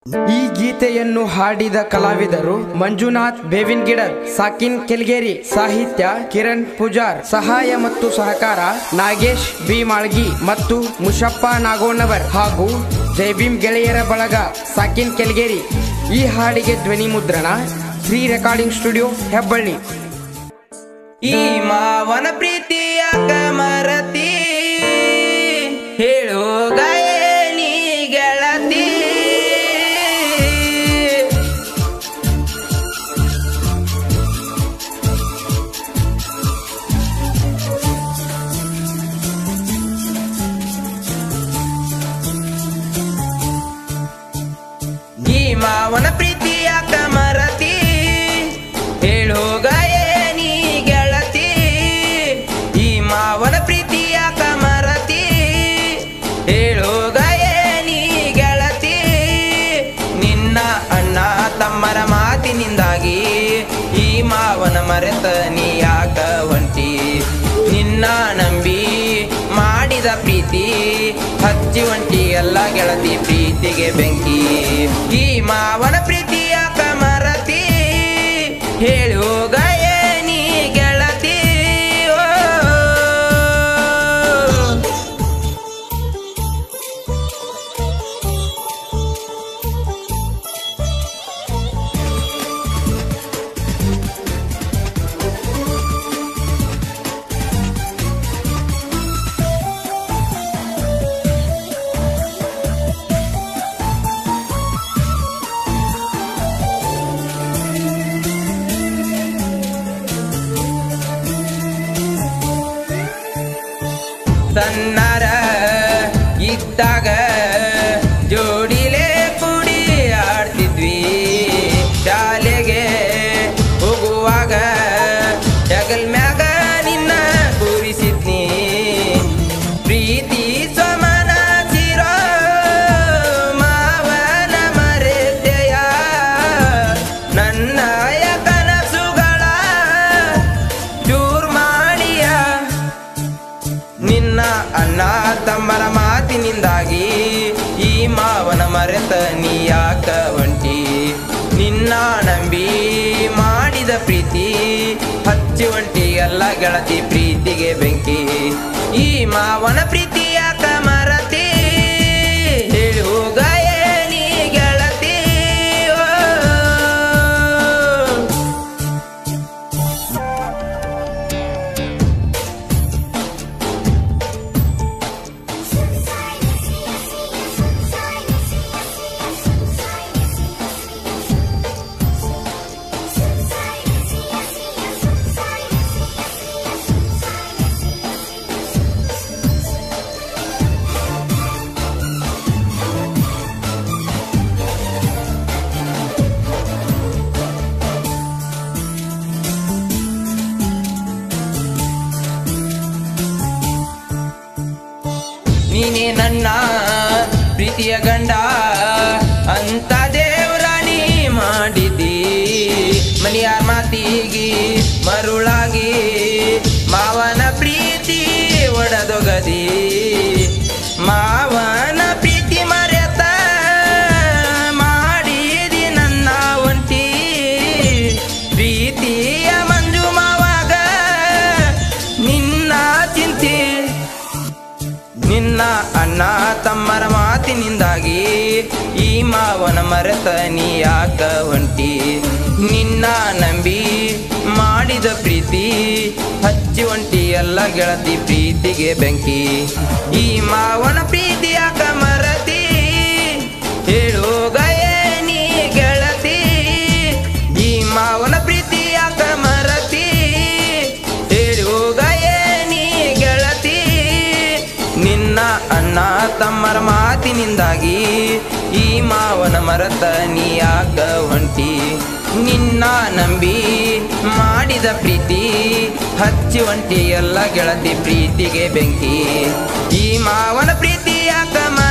ಈ ಗೀತೆಯನ್ನು ಹಾಡಿದ ಕಲಾವಿದರು ಮಂಜುನಾಥ್ ಬೇವಿನ್ಗಿಡದ್ ಸಾಕಿನ್ ಕೆಲ್ಗೇರಿ ಸಾಹಿತ್ಯ ಕಿರಣ್ ಪೂಜಾರ್ ಸಹಾಯ ಮತ್ತು ಸಹಕಾರ ನಾಗೇಶ್ ಬಿ ಮಾಳ್ಗಿ ಮತ್ತು ಮುಷಪ್ಪ ನಾಗೋನವರ್ ಹಾಗೂ ಜೈಭೀಮ್ ಗೆಳೆಯರ ಬಳಗ ಸಾಕಿನ್ ಕೆಲ್ಗೇರಿ ಈ ಹಾಡಿಗೆ ಧ್ವನಿ ಮುದ್ರಣ ಶ್ರೀ ರೆಕಾರ್ಡಿಂಗ್ ಸ್ಟುಡಿಯೋ ಹೆಬ್ಬಳ್ಳಿ ಈ ಮಾವನ ಪ್ರೀತಿಯಾಕ ಮರತಿ ಹೇಳು ಗಾಯನಿ ಗೆಳತಿ ಈ ಮಾವನ ಪ್ರೀತಿಯಾಕ ಮರತಿ ಹೇಳು ಗಾಯನಿ ಗೆಳತಿ ಈ ಮಾವನ ಪ್ರೀತಿಯಾಕ ಮರತಿ ಹೇಳು ಗಾಯನಿ ಗೆಳತಿ ನಿನ್ನ ಅಣ್ಣ ತಮ್ಮರ ಮಾತಿನಿಂದಾಗಿ ಈ ಮಾವನ ಮರೆತ ನೀ ಯಾಕ ಹೊಂಟಿ ನಿನ್ನ ನಂಬಿ ಮಾಡಿದ ಪ್ರೀತಿ ಹಚ್ಚಿ ಒಂಟಿ ಎಲ್ಲ ಗೆಳತಿ ಪ್ರೀತಿಗೆ ಬೆಂಕಿ ಈ ಮಾವನ ಪ್ರೀತಿ ಯಾಕ ಮರತಿ ಹೇಳು ಗಾಯನಿ ಗೆಳತಿ ಓ. ಸಣ್ಣರ ಇದ್ದಾಗ ಜೋಡಿಲೆ ಕುಡಿ ಆಡ್ತಿದ್ವಿ ಶಾಲೆಗೆ ಹೋಗುವಾಗ ಜಗಲ್ ಮ್ಯಾಗ ನಿನ್ನ ಕೂರಿಸಿದ್ನಿ ಪ್ರೀತಿ ಸಮನ ಚಿರೋ ಮಾವನ ಮರೆತೆಯ ನನ್ನ ಕನಸುಗಳ ಚೂರ್ ಮಾಡಿಯ ನಿನ್ನ ಅಣ್ಣ ತಮ್ಮರ ಮಾತಿನಿಂದಾಗಿ ಈ ಮಾವನ ಮರೆತ ನೀ ಯಾಕ ಒಂಟಿ ನಿನ್ನ ನಂಬಿ ಮಾಡಿದ ಪ್ರೀತಿ ಹಚ್ಚಿ ಒಂಟಿ ಎಲ್ಲ ಗೆಳತಿ ಪ್ರೀತಿಗೆ ಬೆಂಕಿ ಈ ಮಾವನ ಪ್ರೀತಿ ಯಾಕ ಮರತಿ ಹೇಳು ಗಾಯನಿ ಗೆಳತಿ ಓ. ನೀನೇ ನನ್ನ ಪ್ರೀತಿಯ ಗಂಡ ಅಂತ ದೇವ್ರಾಣಿ ಮಾಡಿದಿ ಮನಿಯಾರ ಮಾತಿಗಿ ಮರುಳಾಗಿ ಮಾವನ ಪ್ರೀತಿ ಒಡದೊಗದಿ ಮಾವನ ಪ್ರೀತಿ ಮರೆತ ಮಾಡಿದಿ ನನ್ನ ಒಂಟಿ ಪ್ರೀತಿಯ ಮಂಜು ಮಾವಾಗ ನಿನ್ನ ಚಿಂತೆ ನಿನ್ನ ಅಣ್ಣ ತಮ್ಮರ ಮಾತಿನಿಂದಾಗಿ ಈ ಮಾವನ ಮರೆತ ನೀ ಯಾಕ ಹೊಂಟಿ ನಿನ್ನ ನಂಬಿ ಮಾಡಿದ ಪ್ರೀತಿ ಹಚ್ಚಿ ಒಂಟಿ ಎಲ್ಲ ಗೆಳತಿ ಪ್ರೀತಿಗೆ ಬೆಂಕಿ ಈ ಮಾವನ ಪ್ರೀತಿ ಯಾಕ ಮರತಿ ಹೇಳು ಗಾಯನಿ ಗೆಳತಿ ಈ ಮಾವನ ಪ್ರೀತಿ ಯಾಕ ಮರತಿ ಹೇಳು ಗಾಯನಿ ಗೆಳತಿ ನಿನ್ನ ಅಣ್ಣ ತಮ್ಮರ ಮಾತಿನಿಂದಾಗಿ ಈ ಮಾವನ ಮರತ ನೀ ಯಾಕ ಹೊಂಟಿ ನಿನ್ನ ನಂಬಿ ಮಾಡಿದ ಪ್ರೀತಿ ಹಚ್ಚಿ ಒಂಟಿ ಎಲ್ಲ ಗೆಳತಿ ಪ್ರೀತಿಗೆ ಬೆಂಕಿ ಈ ಮಾವನ ಪ್ರೀತಿ ಯಾಕ